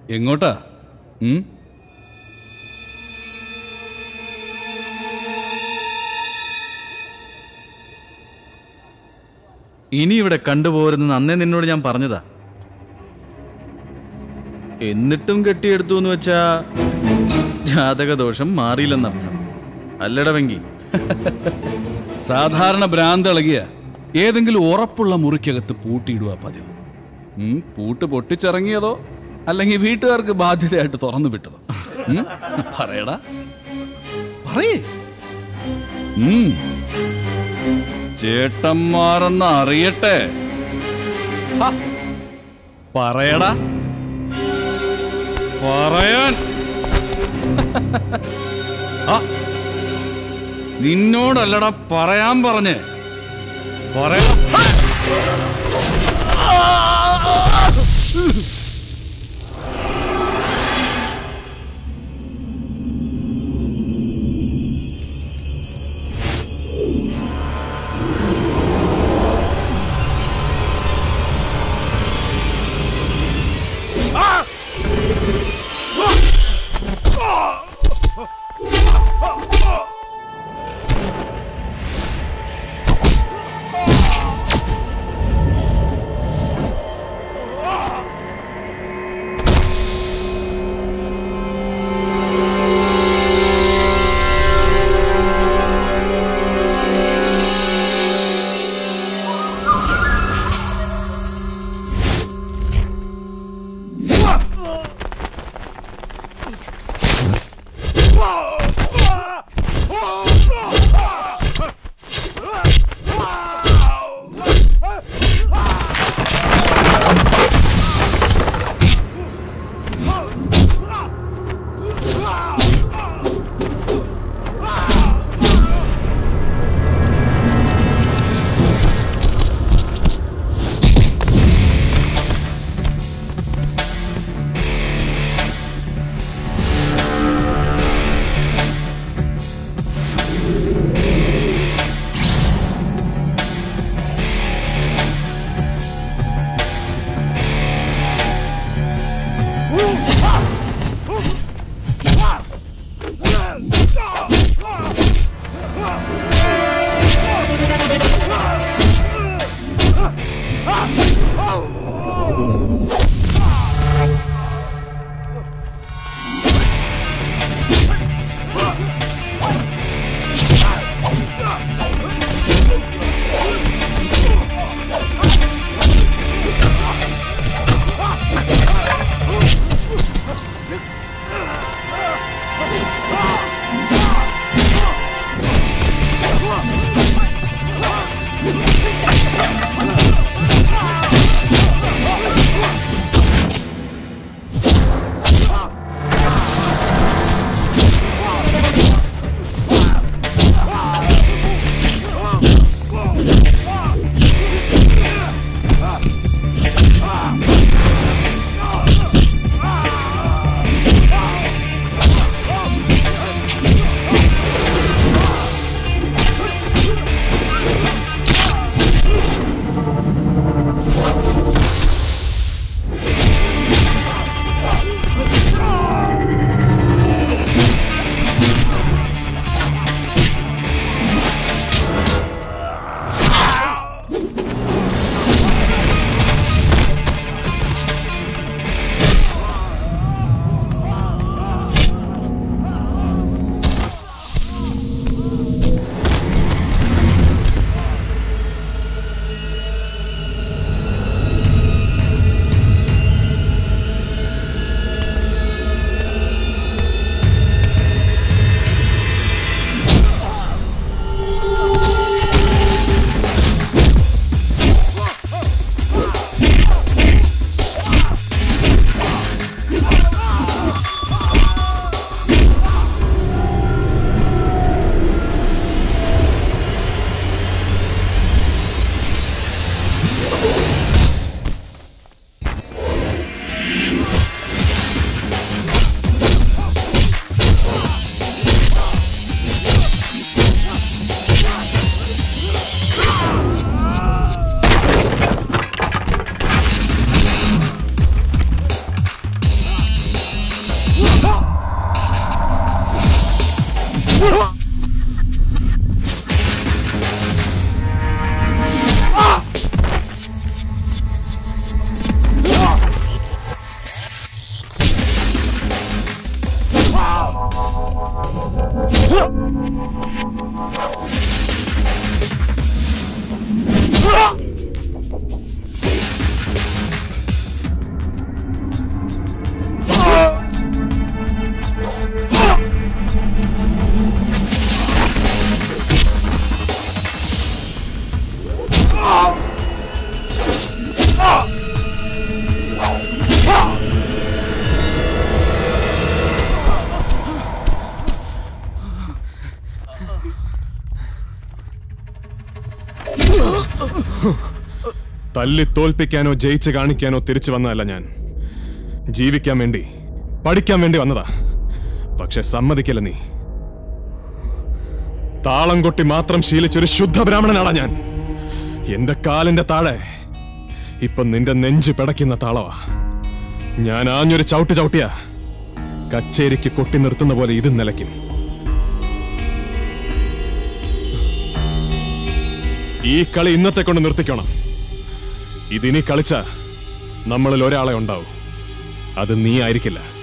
എങ്ങോട്ടാ ഉം? ഇനി ഇവിടെ കണ്ടുപോരുന്നെന്ന് അന്നേ നിന്നോട് ഞാൻ പറഞ്ഞതാ എന്നിട്ടും കെട്ടിയെടുത്തു എന്ന് വെച്ചാ ജാതകദോഷം മാറിയില്ലെന്നർത്ഥം അല്ലട വെങ്കി സാധാരണ ഭ്രാന്ത് ഇളകിയ ഏതെങ്കിലും ഉറപ്പുള്ള മുറിക്കകത്ത് പൂട്ടിയിടുക പതിവ് ഉം, പൂട്ട് പൊട്ടിച്ചിറങ്ങിയതോ അല്ലെങ്കിൽ വീട്ടുകാർക്ക് ബാധ്യതയായിട്ട് തുറന്നു വിട്ടതോ ഉം, പറയടാ പറയേ ഉം. ചേട്ടന്മാരെന്ന് അറിയട്ടെ ഹ, പറയടാ പറയാൻ ആ നിന്നോടല്ലടാ പറയാൻ പറഞ്ഞേ പറയാ തല്ലി തോൽപ്പിക്കാനോ ജയിച്ച് കാണിക്കാനോ തിരിച്ചു വന്നതല്ല ഞാൻ ജീവിക്കാൻ വേണ്ടി പഠിക്കാൻ വേണ്ടി വന്നതാ പക്ഷെ സമ്മതിക്കില്ല നീ താളം കൊട്ടി മാത്രം ശീലിച്ചൊരു ശുദ്ധ ബ്രാഹ്മണനാണ് ഞാൻ എന്റെ കാലിന്റെ താഴെ ഇപ്പൊ നിന്റെ നെഞ്ച് പിടയ്ക്കുന്ന താളവാ ഞാൻ ആഞ്ഞൊരു ചവിട്ട് ചവിട്ടിയ കച്ചേരിക്ക് കൊട്ടി നിർത്തുന്ന പോലെ ഇത് നിലയ്ക്കും ഈ കളി ഇന്നത്തെ കൊണ്ട് നിർത്തിക്കണം ഇതിനി കളിച്ച നമ്മളിൽ ഒരാളെ ഉണ്ടാവും അത് നീ ആയിരിക്കില്ല